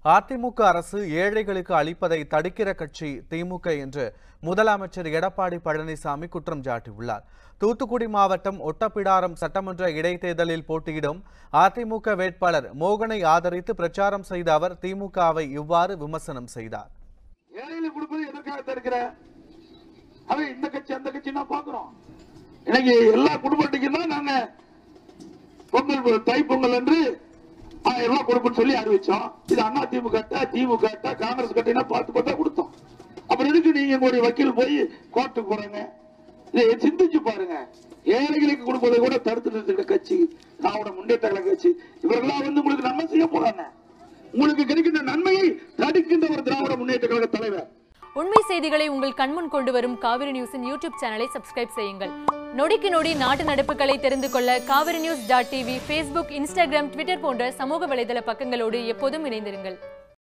அதிமுக அரசு ஏழைகளுக்கு அளிப்பதை தடுக்கிற கட்சி திமுக என்று முதலமைச்சர் எடப்பாடி பழனிசாமி குற்றம் சாட்டியுள்ளார் தூத்துக்குடி மாவட்டம் ஒட்டப்பிடாரம் சட்டமன்ற இடைத்தேர்தலில் போட்டியிடும் அதிமுக வேட்பாளர் மோகனை ஆதரித்து பிரச்சாரம் செய்த அவர் திமுகவை இவ்வாறு விமர்சனம் செய்தார் ஏழைகளுக்கு கொடுப்பது எதற்காக தடுக்கிற அவன் இந்த கட்சி அந்த கட்சி நான் பாக்குறோம் இன்னைக்கு எல்லா குடும்பத்துக்கும் தான் நாங்க பொங்கல் தைப்பொங்கல் என்று ஆயிரம் ரூபாய் கொடுப்போம்னு சொல்லி அறிவிச்சோம் இது அண்ணா திமுக கட்ட திமுக கட்ட காங்கிரஸ் கட்டினா பார்த்து பார்த்தா கொடுத்தோம் அப்புறம் எதுக்கு நீங்க உங்களுடைய வக்கீல் போய் கோர்ட்டுக்கு போறாங்க இதை சிந்திச்சு பாருங்க ஏழைகளுக்கு கொடுப்பதை கூட தடுத்து நிறுத்துகிற கட்சி திராவிட முன்னேற்ற கழக கட்சி இவர்களாம் வந்து உங்களுக்கு நன்மை செய்ய போறாங்க உங்களுக்கு கிடைக்கின்ற நன்மையை தடுக்கின்ற ஒரு திராவிட முன்னேற்ற கழக தலைவர் உண்மை செய்திகளை உங்கள் கண்முன் கொண்டு வரும் காவிரி நியூஸின் யூடியூப் சேனலை சப்ஸ்கிரைப் செய்யுங்கள் நொடிக்கு நொடி நாட்டு நடப்புகளை தெரிந்து கொள்ள Kaveri news dot TV Facebook Instagram Twitter போன்ற சமூக வலைதள பக்கங்களோடு எப்போதும் இணைந்திருங்கள்